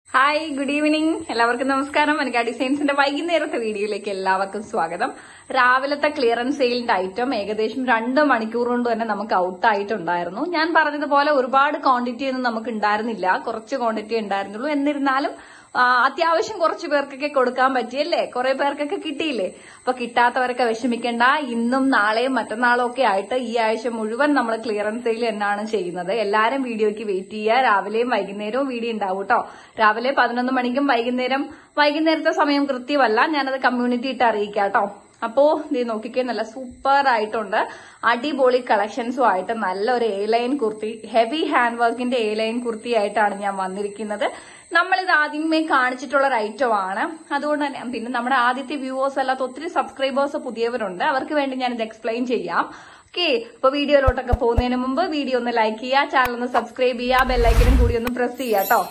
hi good evening എല്ലാവർക്കും നമസ്കാരം എനിക്ക് ഡിസൈൻസിന്റെ വൈകുന്നേരത്തെ വീഡിയോയിലേക്ക് എല്ലാവർക്കും സ്വാഗതം രാവിലത്തെ ക്ലിയറൻസ് സെയിലിന്റെ ഐറ്റം ഏകദേശം രണ്ട് മണിക്കൂർ കൊണ്ട് തന്നെ നമുക്ക് ഔട്ട് ആയിട്ടുണ്ടായിരുന്നു ഞാൻ പറഞ്ഞതുപോലെ ഒരുപാട് ക്വാണ്ടിറ്റി ഒന്നും നമുക്ക് ഉണ്ടായിരുന്നില്ല കുറച്ച് ക്വാണ്ടിറ്റി ഉണ്ടായിരുന്നുള്ളൂ എന്നിരുന്നാലും ആ, അത്യാവശ്യം കുറച്ച് പേർക്കൊക്കെ കൊടുക്കാൻ പറ്റിയല്ലേ കുറെ പേർക്കൊക്കെ കിട്ടിയില്ലേ അപ്പൊ കിട്ടാത്തവരൊക്കെ വിഷമിക്കേണ്ട ഇന്നും നാളെയും മറ്റന്നാളും ഒക്കെ ആയിട്ട് ഈ ആഴ്ച മുഴുവൻ നമ്മൾ ക്ലിയറൻസ് സെയിൽ എന്നാണ് ചെയ്യുന്നത് എല്ലാരും വീഡിയോയ്ക്ക് വെയിറ്റ് ചെയ്യുക രാവിലെയും വൈകുന്നേരവും വീഡിയോ ഉണ്ടാവും കേട്ടോ രാവിലെ പതിനൊന്ന് മണിക്കും വൈകുന്നേരം വൈകുന്നേരത്തെ സമയം കൃത്യമല്ല ഞാനത് കമ്മ്യൂണിറ്റി ഇട്ട് അറിയിക്കാം കേട്ടോ അപ്പോ ഇത് നോക്കിക്കേ നല്ല സൂപ്പർ ആയിട്ടുണ്ട് അടിപൊളി കളക്ഷൻസും ആയിട്ട് നല്ലൊരു A line kurti heavy hand വർക്കിന്റെ എ ലൈൻ കുർത്തി ആയിട്ടാണ് ഞാൻ വന്നിരിക്കുന്നത് നമ്മളിത് ആദ്യമേ കാണിച്ചിട്ടുള്ള ഒരു ഐറ്റം ആണ് അതുകൊണ്ട് തന്നെ പിന്നെ നമ്മുടെ ആദ്യത്തെ വ്യൂവേഴ്സ് അല്ലാത്ത ഒത്തിരി സബ്സ്ക്രൈബേഴ്സ് പുതിയവരുണ്ട് അവർക്ക് വേണ്ടി ഞാൻ ഇത് എക്സ്പ്ലെയിൻ ചെയ്യാം ഓക്കെ അപ്പൊ വീഡിയോയിലോട്ടൊക്കെ പോകുന്നതിന് മുമ്പ് വീഡിയോ ഒന്ന് ലൈക്ക് ചെയ്യുക ചാനൽ ഒന്ന് സബ്സ്ക്രൈബ് ചെയ്യുക ബെല്ലൈക്കനും കൂടി ഒന്ന് പ്രസ് ചെയ്യുക കേട്ടോ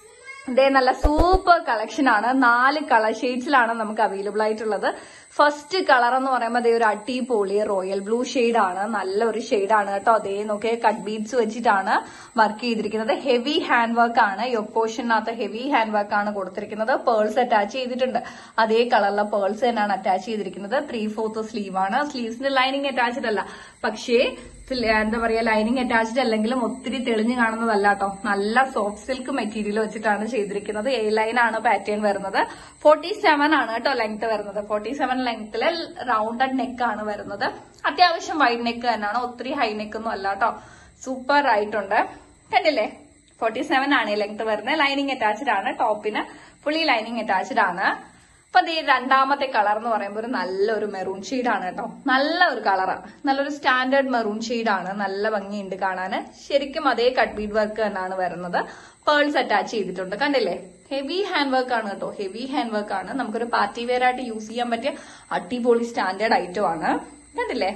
ഇതേ നല്ല സൂപ്പർ കളക്ഷൻ ആണ് നാല് കളർ ഷെയ്ഡ്സിലാണ് നമുക്ക് അവൈലബിൾ ആയിട്ടുള്ളത് ഫസ്റ്റ് കളർ എന്ന് പറയുമ്പോൾ അതേ ഒരു അടിപൊളി റോയൽ ബ്ലൂ ഷെയ്ഡ് ആണ് നല്ലൊരു ഷെയ്ഡ് ആണ് കേട്ടോ അതേ നോക്കിയ കട്ട് ബീഡ്സ് വെച്ചിട്ടാണ് വർക്ക് ചെയ്തിരിക്കുന്നത് ഹെവി ഹാൻഡ് വർക്ക് ആണ് യോക്ക് പോർഷനകത്ത് ഹെവി ഹാൻഡ് വർക്ക് ആണ് കൊടുത്തിരിക്കുന്നത് പേൾസ് അറ്റാച്ച് ചെയ്തിട്ടുണ്ട് അതേ കളറിലെ പേൾസ് തന്നെയാണ് അറ്റാച്ച് ചെയ്തിരിക്കുന്നത് ത്രീ ഫോർത്ത് സ്ലീവ് ആണ് സ്ലീവ്സിന്റെ ലൈനിങ് അറ്റാച്ച്ഡ് അല്ല പക്ഷേ ഇതിൽ എന്താ പറയാ ലൈനിങ് അറ്റാച്ച്ഡ് അല്ലെങ്കിലും ഒത്തിരി തെളിഞ്ഞു കാണുന്നതല്ല കേട്ടോ നല്ല സോഫ്റ്റ് സിൽക്ക് മെറ്റീരിയൽ വെച്ചിട്ടാണ് ചെയ്തിരിക്കുന്നത് എ ലൈൻ ആണ് പാറ്റേൺ വരുന്നത് ഫോർട്ടി സെവൻ ആണ് കേട്ടോ ലെങ്ത് വരുന്നത് ഫോർട്ടി സെവൻ ലെങ്ത്തില് റൗണ്ടഡ് നെക്ക് ആണ് വരുന്നത് അത്യാവശ്യം വൈഡ് നെക്ക് തന്നെയാണ് ഒത്തിരി ഹൈ നെക്ക് ഒന്നും അല്ല കേട്ടോ സൂപ്പർ ആയിട്ടുണ്ട് കണ്ടില്ലേ ഫോർട്ടി സെവൻ ആണ് ഈ ലെങ്ത് വരുന്നത് ലൈനിങ് അറ്റാച്ച്ഡ് ആണ് ടോപ്പിന് ഫുള്ളി ലൈനിങ് അറ്റാച്ച്ഡ് ആണ് അപ്പൊ ദേ രണ്ടാമത്തെ കളർ എന്ന് പറയുമ്പോൾ ഒരു നല്ലൊരു മെറൂൺ ആണ് കേട്ടോ നല്ല ഒരു കളറാണ് നല്ലൊരു സ്റ്റാൻഡേർഡ് മെറൂൺ ആണ് നല്ല ഭംഗിയുണ്ട് കാണാന് ശരിക്കും അതേ കട്ട് ബീഡ് വർക്ക് തന്നെയാണ് വരുന്നത് പേൾസ് അറ്റാച്ച് ചെയ്തിട്ടുണ്ട് കണ്ടില്ലേ ഹെവി ഹാൻഡ് വർക്ക് ആണ് കേട്ടോ ഹെവി ഹാൻഡ് വർക്ക് ആണ് നമുക്കൊരു പാർട്ടി വെയർ ആയിട്ട് യൂസ് ചെയ്യാൻ പറ്റിയ അടിപൊളി സ്റ്റാൻഡേർഡ് ഐറ്റം ആണ് കണ്ടില്ലേ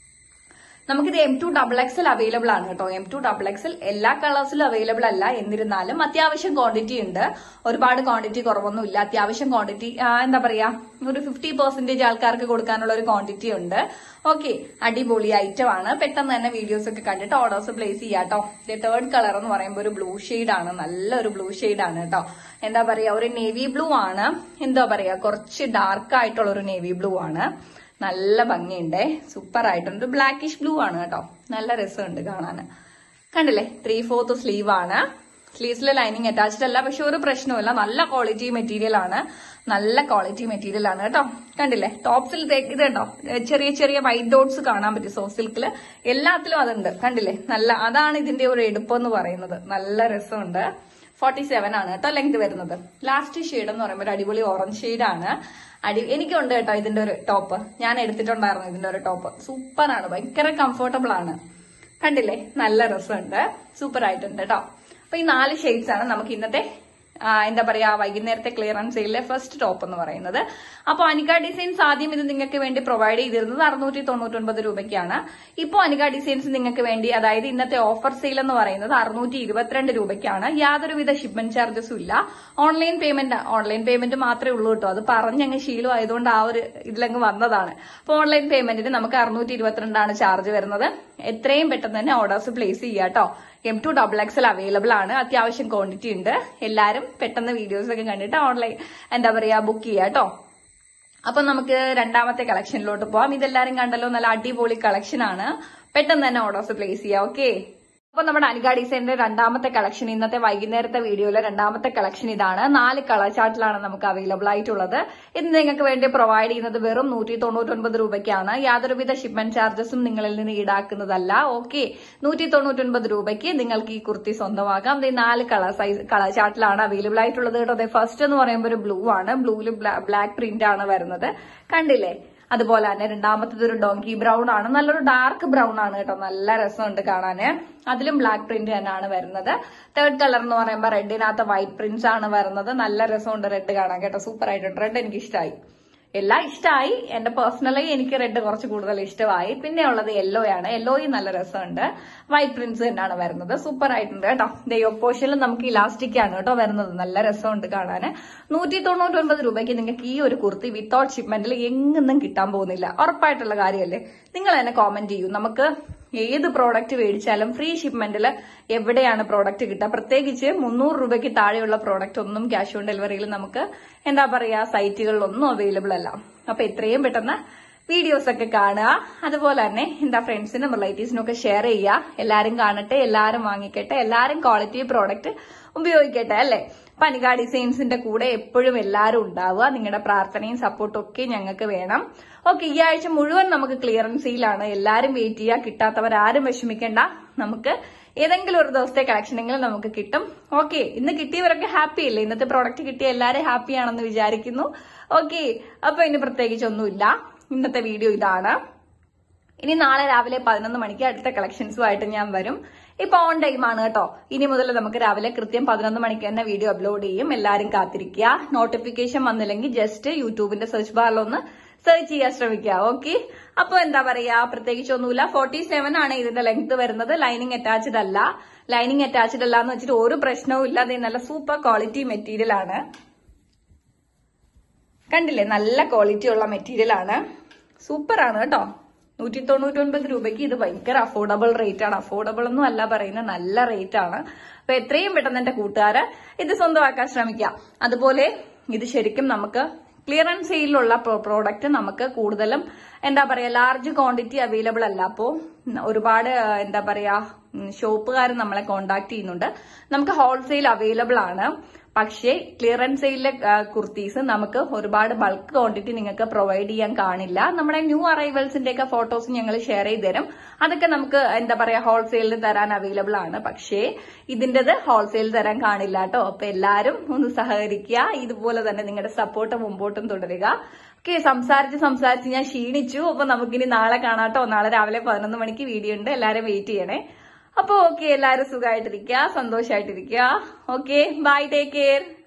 നമുക്കിത് M to double XL available ആണ് കേട്ടോ എം ടു ഡബിൾ എക്സൽ എല്ലാ കളേഴ്സിലും അവൈലബിൾ അല്ല എന്നിരുന്നാലും അത്യാവശ്യം ക്വാണ്ടിറ്റി ഉണ്ട് ഒരുപാട് ക്വാണ്ടിറ്റി കുറവൊന്നും ഇല്ല അത്യാവശ്യം ക്വാണ്ടിറ്റി എന്താ പറയാ ഒരു ഫിഫ്റ്റി പെർസെന്റേജ് ആൾക്കാർക്ക് കൊടുക്കാനുള്ള ഒരു ക്വാണ്ടിറ്റി ഉണ്ട് ഓക്കെ അടിപൊളി ഐറ്റം ആണ് പെട്ടെന്ന് തന്നെ വീഡിയോസ് ഒക്കെ കണ്ടിട്ട് ഓർഡേഴ്സ് പ്ലേസ് ചെയ്യാട്ടോ തേർഡ് കളർ എന്ന് പറയുമ്പോൾ ഒരു ബ്ലൂ ഷെയ്ഡ് ആണ് നല്ലൊരു ബ്ലൂ ഷെയ്ഡ് ആണ് കേട്ടോ എന്താ പറയാ ഒരു നേവി ബ്ലൂ ആണ് എന്താ പറയാ കുറച്ച് ഡാർക്ക് ആയിട്ടുള്ള ഒരു നേവി ബ്ലൂ ആണ് നല്ല ഭംഗിയുണ്ട് സൂപ്പർ ആയിട്ടുണ്ട് ബ്ലാക്കിഷ് ബ്ലൂ ആണ് കേട്ടോ നല്ല രസമുണ്ട് കാണാൻ കണ്ടില്ലേ ത്രീ ഫോർത്ത് സ്ലീവ് ആണ് സ്ലീവ്സിലെ ലൈനിങ് അറ്റാച്ച്ഡ് അല്ല പക്ഷെ ഒരു പ്രശ്നവുമില്ല നല്ല ക്വാളിറ്റി മെറ്റീരിയൽ ആണ് നല്ല ക്വാളിറ്റി മെറ്റീരിയൽ ആണ് കേട്ടോ കണ്ടില്ലേ ടോപ്സിൽ ഇത് കേട്ടോ ചെറിയ ചെറിയ വൈറ്റ് ഡോട്ട്സ് കാണാൻ പറ്റും സോഫ്റ്റ് സിൽക്കില് എല്ലാത്തിലും അതുണ്ട് കണ്ടില്ലേ നല്ല അതാണ് ഇതിന്റെ ഒരു എടുപ്പ് എന്ന് പറയുന്നത് നല്ല രസമുണ്ട് ഫോർട്ടി സെവൻ ആണ് കേട്ടോ ലെങ്ത് വരുന്നത് ലാസ്റ്റ് ഷെയ്ഡ് എന്ന് പറയുമ്പോൾ ഒരു അടിപൊളി ഓറഞ്ച് ഷെയ്ഡ് ആണ് അടി എനിക്കുണ്ട് കേട്ടോ ഇതിന്റെ ഒരു ടോപ്പ് ഞാൻ എടുത്തിട്ടുണ്ടായിരുന്നു ഇതിന്റെ ഒരു ടോപ്പ് സൂപ്പർ ആണ് ഭയങ്കര കംഫർട്ടബിൾ ആണ് കണ്ടില്ലേ നല്ല രസമുണ്ട് സൂപ്പർ ആയിട്ടുണ്ട് കേട്ടോ അപ്പൊ ഈ നാല് ഷെയ്ഡ്സ് ആണ് നമുക്ക് ഇന്നത്തെ ആ, എന്താ പറയാ വൈകുന്നേരത്തെ ക്ലിയറൻസ് സെയിലെ ഫസ്റ്റ് ടോപ്പ് എന്ന് പറയുന്നത് അപ്പോൾ അനിക ഡിസൈൻസ് ആദ്യം ഇത് നിങ്ങൾക്ക് വേണ്ടി പ്രൊവൈഡ് ചെയ്തിരുന്നത് അറുന്നൂറ്റി തൊണ്ണൂറ്റൊൻപത് രൂപയ്ക്കാണ് ഇപ്പോൾ അനിക ഡിസൈൻസ് നിങ്ങൾക്ക് വേണ്ടി അതായത് ഇന്നത്തെ ഓഫർ സെയിൽ എന്ന് പറയുന്നത് അറുന്നൂറ്റി ഇരുപത്തിരണ്ട് രൂപയ്ക്കാണ് യാതൊരുവിധ ഷിപ്മെന്റ് ചാർജസും ഇല്ല ഓൺലൈൻ പേയ്മെന്റ് ഓൺലൈൻ പേയ്മെന്റ് മാത്രമേ ഉള്ളൂ കേട്ടോ അത് പറഞ്ഞങ്ങ് ശീലമായതുകൊണ്ട് ആ ഒരു ഇതിലങ്ങ് വന്നതാണ് അപ്പോൾ ഓൺലൈൻ പേയ്മെന്റിന് നമുക്ക് അറുന്നൂറ്റി ഇരുപത്തിരണ്ടാണ് ചാർജ് വരുന്നത് എത്രയും പെട്ടെന്ന് തന്നെ ഓർഡേഴ്സ് പ്ലേസ് ചെയ്യുക കേട്ടോ M to double XL available ആണ് അത്യാവശ്യം ക്വാണ്ടിറ്റി ഉണ്ട് എല്ലാരും പെട്ടെന്ന് വീഡിയോസ് ഒക്കെ കണ്ടിട്ട് ഓൺലൈൻ എന്താ പറയാ ബുക്ക് ചെയ്യാം കേട്ടോ അപ്പൊ നമുക്ക് രണ്ടാമത്തെ കളക്ഷനിലോട്ട് പോവാം ഇതെല്ലാരും കണ്ടല്ലോ നല്ല അടിപൊളി കളക്ഷൻ ആണ് പെട്ടെന്ന് തന്നെ ഓർഡേഴ്സ് പ്ലേസ് ചെയ്യാം ഓക്കെ അപ്പൊ നമ്മുടെ അനിക ഡിസൈനിന്റെ രണ്ടാമത്തെ കളക്ഷൻ ഇന്നത്തെ വൈകുന്നേരത്തെ വീഡിയോയിലെ രണ്ടാമത്തെ കളക്ഷൻ ഇതാണ് നാല് കളർ ചാർട്ടിലാണ് നമുക്ക് അവൈലബിൾ ആയിട്ടുള്ളത് ഇത് നിങ്ങൾക്ക് വേണ്ടി പ്രൊവൈഡ് ചെയ്യുന്നത് വെറും നൂറ്റി തൊണ്ണൂറ്റൊൻപത് രൂപയ്ക്കാണ് യാതൊരുവിധ ഷിപ്മെന്റ് ചാർജസും നിങ്ങളിൽ നിന്ന് ഈടാക്കുന്നതല്ല ഓക്കെ നൂറ്റി തൊണ്ണൂറ്റൊൻപത് രൂപയ്ക്ക് നിങ്ങൾക്ക് ഈ കുർത്തി സ്വന്തമാക്കാം ഇത് നാല് കളർ സൈസ് കളർ ചാർട്ടിലാണ് അവൈലബിൾ ആയിട്ടുള്ളത് കേട്ടോ ഫസ്റ്റ് എന്ന് പറയുമ്പോൾ ഒരു ബ്ലൂ ആണ് ബ്ലൂവിൽ ബ്ലാക്ക് പ്രിന്റ് ആണ് വരുന്നത് കണ്ടില്ലേ അതുപോലെ തന്നെ രണ്ടാമത്തത് ഒരു ഡോങ്കി ബ്രൗൺ ആണ് നല്ലൊരു ഡാർക്ക് ബ്രൗൺ ആണ് കേട്ടോ നല്ല രസമുണ്ട് കാണാന് അതിലും ബ്ലാക്ക് പ്രിന്റ് തന്നെയാണ് വരുന്നത് തേർഡ് കളർ എന്ന് പറയുമ്പോൾ റെഡിനകത്ത് വൈറ്റ് പ്രിന്റ്സ് ആണ് വരുന്നത് നല്ല രസമുണ്ട് റെഡ് കാണാൻ കേട്ടോ സൂപ്പർ ആയിട്ടുണ്ട് റെഡ് എനിക്ക് ഇഷ്ടമായി എല്ലാം ഇഷ്ടമായി എന്റെ പേഴ്സണലി എനിക്ക് റെഡ് കുറച്ച് കൂടുതൽ ഇഷ്ടമായി പിന്നെ ഉള്ളത് യെല്ലോ ആണ് യെല്ലോയും നല്ല രസമുണ്ട് വൈറ്റ് പ്രിന്റ്സ് തന്നെയാണ് വരുന്നത് സൂപ്പർ ആയിട്ടുണ്ട് കേട്ടോ ദയോ പോർഷനിൽ നമുക്ക് ഇലാസ്റ്റിക് ആണ് കേട്ടോ വരുന്നത് നല്ല രസമുണ്ട് കാണാൻ നൂറ്റി തൊണ്ണൂറ്റൊൻപത് രൂപയ്ക്ക് നിങ്ങൾക്ക് ഈ ഒരു കുർത്തി വിത്തൗട്ട് ഷിപ്മെന്റിൽ എങ്ങൊന്നും കിട്ടാൻ പോകുന്നില്ല ഉറപ്പായിട്ടുള്ള കാര്യമല്ലേ നിങ്ങൾ തന്നെ കോമന്റ് ചെയ്യൂ നമുക്ക് ഏത് പ്രോഡക്റ്റ് മേടിച്ചാലും ഫ്രീ ഷിപ്മെന്റിൽ എവിടെയാണ് പ്രോഡക്റ്റ് കിട്ടുക പ്രത്യേകിച്ച് മുന്നൂറ് രൂപയ്ക്ക് താഴെയുള്ള പ്രോഡക്റ്റ് ഒന്നും ക്യാഷ് ഓൺ ഡെലിവറിയിൽ നമുക്ക് എന്താ പറയാ സൈറ്റുകളിലൊന്നും അവൈലബിൾ അല്ല അപ്പൊ എത്രയും പെട്ടെന്ന് വീഡിയോസ് ഒക്കെ കാണുക അതുപോലെ തന്നെ എന്താ ഫ്രണ്ട്സിനും റിലേറ്റീവ്സിനും ഒക്കെ ഷെയർ ചെയ്യുക എല്ലാരും കാണട്ടെ എല്ലാരും വാങ്ങിക്കട്ടെ എല്ലാരും ക്വാളിറ്റി പ്രോഡക്റ്റ് ഉപയോഗിക്കട്ടെ അല്ലെ പനിക ഡിസൈൻസിന്റെ കൂടെ എപ്പോഴും എല്ലാവരും ഉണ്ടാവുക നിങ്ങളുടെ പ്രാർത്ഥനയും സപ്പോർട്ടും ഒക്കെ ഞങ്ങൾക്ക് വേണം ഓക്കെ ഈ ആഴ്ച മുഴുവൻ നമുക്ക് ക്ലിയറൻസ് സെയിലാണ് എല്ലാരും വെയിറ്റ് ചെയ്യുക കിട്ടാത്തവരാരും വിഷമിക്കേണ്ട നമുക്ക് ഏതെങ്കിലും ഒരു ദിവസത്തെ കളക്ഷനെങ്കിലും നമുക്ക് കിട്ടും ഓക്കെ ഇന്ന് കിട്ടിയവരൊക്കെ ഹാപ്പി അല്ലേ ഇന്നത്തെ പ്രോഡക്റ്റ് കിട്ടിയ എല്ലാരും ഹാപ്പി ആണെന്ന് വിചാരിക്കുന്നു ഓക്കെ അപ്പൊ ഇനി പ്രത്യേകിച്ച് ഒന്നുമില്ല ഇന്നത്തെ വീഡിയോ ഇതാണ് ഇനി നാളെ രാവിലെ പതിനൊന്ന് മണിക്ക് അടുത്ത കളക്ഷൻസുമായിട്ട് ഞാൻ വരും ഇപ്പൊ ഓൺ ടൈം ആണ് കേട്ടോ ഇനി മുതൽ നമുക്ക് രാവിലെ കൃത്യം പതിനൊന്ന് മണിക്ക് തന്നെ വീഡിയോ അപ്ലോഡ് ചെയ്യും എല്ലാരും കാത്തിരിക്കുക നോട്ടിഫിക്കേഷൻ വന്നില്ലെങ്കിൽ ജസ്റ്റ് യൂട്യൂബിന്റെ സെർച്ച് ബാറിലൊന്ന് സെർച്ച് ചെയ്യാൻ ശ്രമിക്കുക ഓക്കെ അപ്പൊ എന്താ പറയാ പ്രത്യേകിച്ച് ഒന്നുമില്ല ഫോർട്ടി സെവൻ ആണ് ഇതിന്റെ ലെങ്ത് വരുന്നത് ലൈനിങ് അറ്റാച്ച്ഡ് അല്ല ലൈനിങ് അറ്റാച്ച്ഡ് അല്ല എന്ന് വെച്ചിട്ട് ഒരു പ്രശ്നവും ഇല്ലാതെ നല്ല സൂപ്പർ ക്വാളിറ്റി മെറ്റീരിയൽ ആണ് കണ്ടില്ലേ നല്ല ക്വാളിറ്റി ഉള്ള മെറ്റീരിയൽ ആണ് സൂപ്പർ ആണ് കേട്ടോ നൂറ്റി തൊണ്ണൂറ്റി ഒൻപത് രൂപയ്ക്ക് ഇത് ഭയങ്കര അഫോർഡബിൾ റേറ്റ് ആണ് അഫോർഡബിൾ ഒന്നും അല്ല പറയുന്നത് നല്ല റേറ്റ് ആണ് അപ്പൊ എത്രയും പെട്ടെന്ന് എന്റെ കൂട്ടുകാര് ഇത് സ്വന്തമാക്കാൻ ശ്രമിക്കാം അതുപോലെ ഇത് ശരിക്കും നമുക്ക് ക്ലിയറൻസ് സെയിലുള്ള പ്രോഡക്റ്റ് നമുക്ക് കൂടുതലും എന്താ പറയാ ലാർജ് ക്വാണ്ടിറ്റി അവൈലബിൾ അല്ല അപ്പോ ഒരുപാട് ആ, എന്താ പറയാ ഷോപ്പുകാർ നമ്മളെ കോണ്ടാക്ട് ചെയ്യുന്നുണ്ട് നമുക്ക് ഹോൾസെയിൽ അവൈലബിൾ ആണ് പക്ഷേ ക്ലിയറൻസ് സെയിലിലെ കുർത്തീസ് നമുക്ക് ഒരുപാട് ബൾക്ക് ക്വാണ്ടിറ്റി നിങ്ങൾക്ക് പ്രൊവൈഡ് ചെയ്യാൻ കാണില്ല നമ്മുടെ ന്യൂ അറൈവൽസിന്റെ ഒക്കെ ഫോട്ടോസ് ഞങ്ങൾ ഷെയർ ചെയ്ത് തരും അതൊക്കെ നമുക്ക് എന്താ പറയാ ഹോൾസെയിലിന് തരാൻ അവൈലബിൾ ആണ് പക്ഷേ ഇതിന്റേത് ഹോൾസെയിൽ തരാൻ കാണില്ല കേട്ടോ അപ്പൊ എല്ലാരും ഒന്ന് സഹകരിക്കുക ഇതുപോലെ തന്നെ നിങ്ങളുടെ സപ്പോർട്ട് മുമ്പോട്ടും തുടരുക ഓക്കെ സംസാരിച്ച് സംസാരിച്ച് ഞാൻ ക്ഷീണിച്ചു അപ്പൊ നമുക്കിനി നാളെ കാണാട്ടോ നാളെ രാവിലെ പതിനൊന്ന് മണിക്ക് വീഡിയോ ഉണ്ട് എല്ലാരും വെയിറ്റ് ചെയ്യണേ അപ്പൊ ഓക്കെ എല്ലാരും സുഖമായിട്ടിരിക്കുക സന്തോഷമായിട്ടിരിക്കുക ഓക്കെ ബൈ ടേക്ക് കെയർ